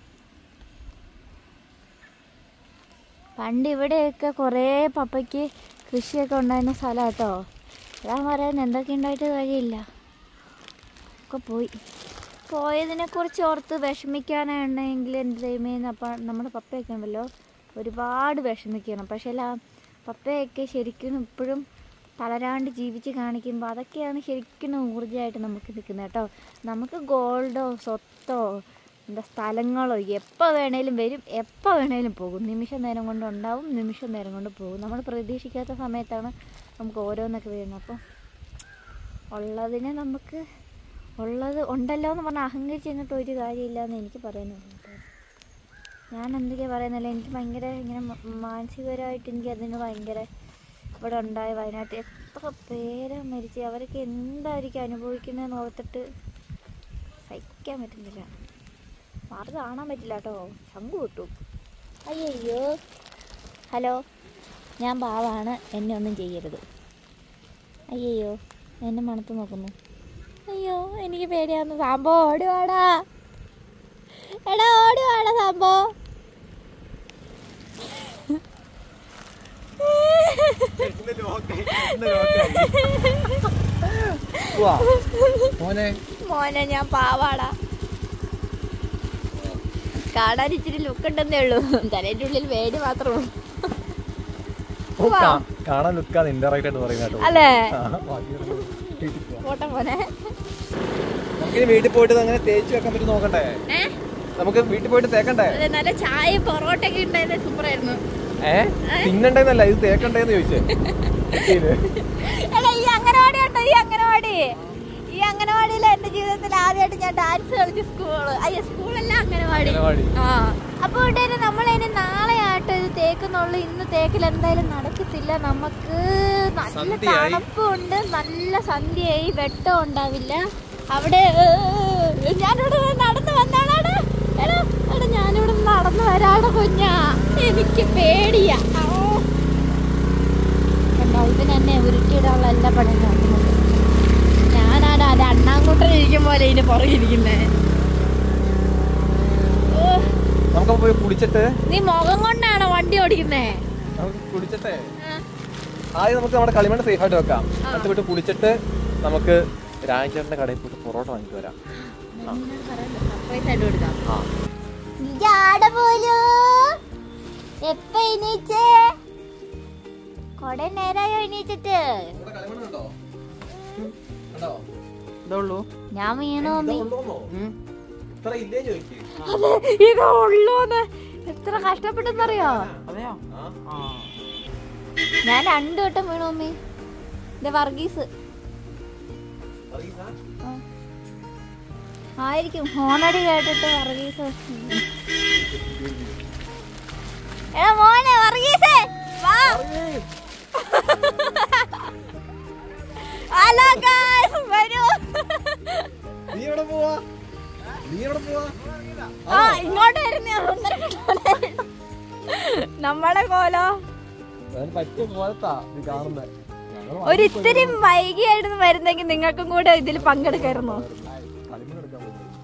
പണ്ട് ഇവിടെയൊക്കെ കുറേ പപ്പയ്ക്ക് കൃഷിയൊക്കെ ഉണ്ടായിരുന്ന സ്ഥലം കേട്ടോ അതാ പറയാൻ എന്തൊക്കെ ഉണ്ടായിട്ട് കാര്യമില്ല ഒക്കെ പോയി പോയതിനെ കുറിച്ച് ഓർത്ത് വിഷമിക്കാനാണെങ്കിൽ എൻ്റെ ദൈവമേ അപ്പം നമ്മുടെ പപ്പയൊക്കെ ഉണ്ടല്ലോ ഒരുപാട് വിഷമിക്കണം പക്ഷേ ആ പപ്പയൊക്കെ ശരിക്കും ഇപ്പോഴും തളരാണ്ട് ജീവിച്ച് കാണിക്കുമ്പോൾ അതൊക്കെയാണ് ശരിക്കും ഊർജ്ജമായിട്ട് നമുക്ക് നിൽക്കുന്നത് കേട്ടോ നമുക്ക് ഗോൾഡോ സ്വത്തോ എന്താ സ്ഥലങ്ങളോ എപ്പോൾ വേണേലും വരും എപ്പോൾ വേണേലും പോകും നിമിഷ നേരം കൊണ്ട് ഉണ്ടാവും നിമിഷ നേരം കൊണ്ട് പോകും നമ്മൾ പ്രതീക്ഷിക്കാത്ത സമയത്താണ് നമുക്ക് ഓരോന്നൊക്കെ വരുന്നത് അപ്പോൾ ഉള്ളതിനെ നമുക്ക് ഉള്ളത് ഉണ്ടല്ലോ എന്ന് പറഞ്ഞാൽ അഹങ്കരിച്ച് എന്നിട്ട് ഒരു കാര്യമില്ല എന്ന് എനിക്ക് പറയാനുള്ളൂ കേട്ടോ ഞാൻ എന്തൊക്കെയാ പറയുന്നില്ല എനിക്ക് ഭയങ്കര ഇങ്ങനെ മ- മാനസികപരമായിട്ട് എനിക്ക് അതിന് ഭയങ്കര ഇവിടെ ഉണ്ടായ വയനാട്ടിൽ എത്ര പേരാ മരിച്ച് അവരൊക്കെ എന്തായിരിക്കും അനുഭവിക്കുന്നതെന്ന് ഓർത്തിട്ട് സഹിക്കാൻ പറ്റുന്നില്ല മാറി കാണാൻ പറ്റില്ല കേട്ടോ ചങ്കു കിട്ടും അയ്യോ ഹലോ ഞാൻ പാവാണ് എന്നെ ഒന്നും ചെയ്യരുത് അയ്യോ എന്നെ മണത്ത് നോക്കുന്നു അയ്യോ എനിക്ക് പേടിയാവുന്നു സാമ്പോ ഓടുവാടാ എടാ ഓടുവാടാ സാമ്പോ മോനെ മോനെ ഞാൻ പാവാടാ കാണാൻ ഇച്ചിരി ലുക്ക് ഉണ്ടെന്നേ ഉള്ളൂ തലേൻ്റെ ഉള്ളിൽ വേടി മാത്രമേ ഉള്ളൂ ഓ, കാ- കാണാൻ ലുക്കാണ് ഇൻഡയറക്റ്റ് ആയിട്ട് പറയുന്നത് കേട്ടോ അല്ലേ ആ, ബാക്കിയുള്ള വീട്ടിൽ പോവാം. പോട്ടെ മോനെ നമുക്കിനി വീട്ടിൽ പോയിട്ട് ഇത് അങ്ങനെ തേച്ച് വെക്കാൻ പറ്റും നോക്കണ്ടേ ഏ നമുക്ക് വീട്ടിൽ പോയിട്ട് തേക്കണ്ടേ അതെ, നല്ല ചായ പൊറോട്ടയൊക്കെ ഉണ്ടായത് സൂപ്പറായിരുന്നു ഏ തിന്നണ്ടേന്നല്ല ഇത് തേക്കണ്ടേന്ന് ചോദിച്ചേ ഇത്. എടാ ഈ അംഗനവാടി ഉണ്ടോ ഈ അംഗനവാടി ഈ അംഗനവാടിയിൽ എന്റെ ജീവിതത്തിൽ ആദ്യമായിട്ട് ഞാൻ ഡാൻസ് കളിച്ച സ്കൂള് അയ്യ സ്കൂളല്ല അംഗനവാടി അംഗനവാടി. ആ അപ്പൊ ഇവിടെ നമ്മൾ ഇനി നാളെ ആട്ടോ ഇത് തേക്കുന്നുള്ളു ഇന്ന് തേക്കിൽ എന്തായാലും നടക്കത്തില്ല നമുക്ക് നല്ല സന്ധ്യയായി. തണുപ്പുണ്ട് നല്ല സന്ധ്യയായി വെട്ടം ഉണ്ടാവില്ല അവിടെ ഏ, ഞാനിവിടെ നടന്നു വന്നാടാ എടാ എടാ ഞാനിവിടെ നടന്നു വരാടാ കുഞ്ഞാ എനിക്ക് പേടിയാ ഔ. കണ്ടോ ഇവൻ എന്നെ ഉരുട്ടിയിടാനുള്ള എല്ലാ പണിയും നടക്കുന്നത് ഞാനാണ് അത് അണ്ണാങ്കൂട്ടൻ ഇരിക്കും പോലെ ഇതിന് പുറകിരിക്കുന്നേ നമുക്ക് പോയി കുളിച്ചിട്ട് നീ മുഖം കൊണ്ടാണോ വണ്ടി ഓടിക്കുന്നേ നമുക്ക് കുളിച്ചിട്ടേ ആദ്യം നമുക്ക് നമ്മുടെ കളിമണ്ണ് സേഫ് ആയിട്ട് വെക്കാം എന്നിട്ട് വിട്ട് കുളിച്ചിട്ട് നമുക്ക് രാജേട്ടന്റെ കടയിൽ പോയിട്ട് പൊറോട്ട വാങ്ങിച്ചു വരാം ആ എപ്പ എണീച്ചേ കൊടേ നേരായോ എണീച്ചിട്ട് ഇതേ ഉള്ളൂ ഞാൻ വീണു മമ്മി ഇത്ര ഇല്ലേ ചോദിക്ക് അതെ ഇത് ഉള്ളൂന്ന് എത്ര കഷ്ടപ്പെട്ടെന്നറിയോ ആ. ഞാൻ രണ്ടു വട്ടം വീണു മമ്മി ഇത് വർഗീസ് അറിയില്ല? ആ. ആയിരിക്കും ഹോണടി കേട്ടിട്ട് വർഗീസ് എടാ മോനെ വർഗീസേ വാ ഹലോ ഗായ്സ് വരൂ നീ എവിടെ പോവാ നീ എവിടെ പോവാ ആ ഇങ്ങോട്ട് വരുന്നേ ഒന്നര കിലോമീറ്റർ. നമ്മളെ കോലോ അവന് പറ്റിയ പോലത്താ നീ കാണുന്നത് ഞങ്ങൾ ഒരു ഇത്തിരി വൈകിയായിരുന്നു വരുന്നെങ്കിൽ നിങ്ങൾക്കും കൂടെ ഇതിൽ പങ്കെടുക്കായിരുന്നു കളിമണ്ണെടുക്കാൻ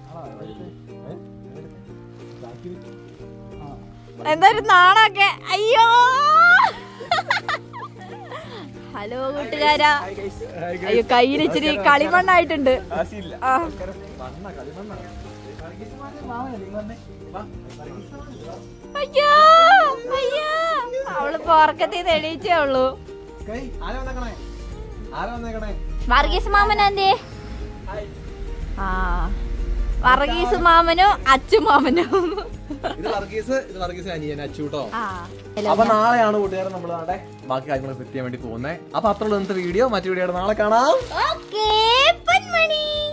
എന്തൊരു നാണൊക്കെ അയ്യോ ഹലോ കൂട്ടുകാരാ അയ്യോ കയ്യിൽ ഇച്ചിരി കളിമണ്ണായിട്ടുണ്ട് ആ മണ്ണ കളിമണ്ണ അയ്യോ അയ്യോ അവള് പോർക്കത്തിൽ നിന്ന് എണീച്ചേ ഉള്ളൂ ആരാ വന്നേക്കണേ ആരാ വന്നേക്കണേ വർഗീസ് മാമൻ എന്തേ ആ വർഗീസ് മാമനും അച്ചു മാമനും ഇത് വർഗീസ് ഇത് വർഗീസ് അനിയൻ അച്ചൂട്ടോ ആ അപ്പൊ നാളെയാണ് കൂട്ടുകാരൻ നമ്മൾ നാളെ ബാക്കി കാര്യങ്ങൾ സെറ്റ് ചെയ്യാൻ വേണ്ടി പോകുന്നത് അപ്പൊ അത്ര ഇന്നത്തെ വീഡിയോ മറ്റു വീഡിയോ നാളെ കാണാം ഓക്കേ പൊന്മണി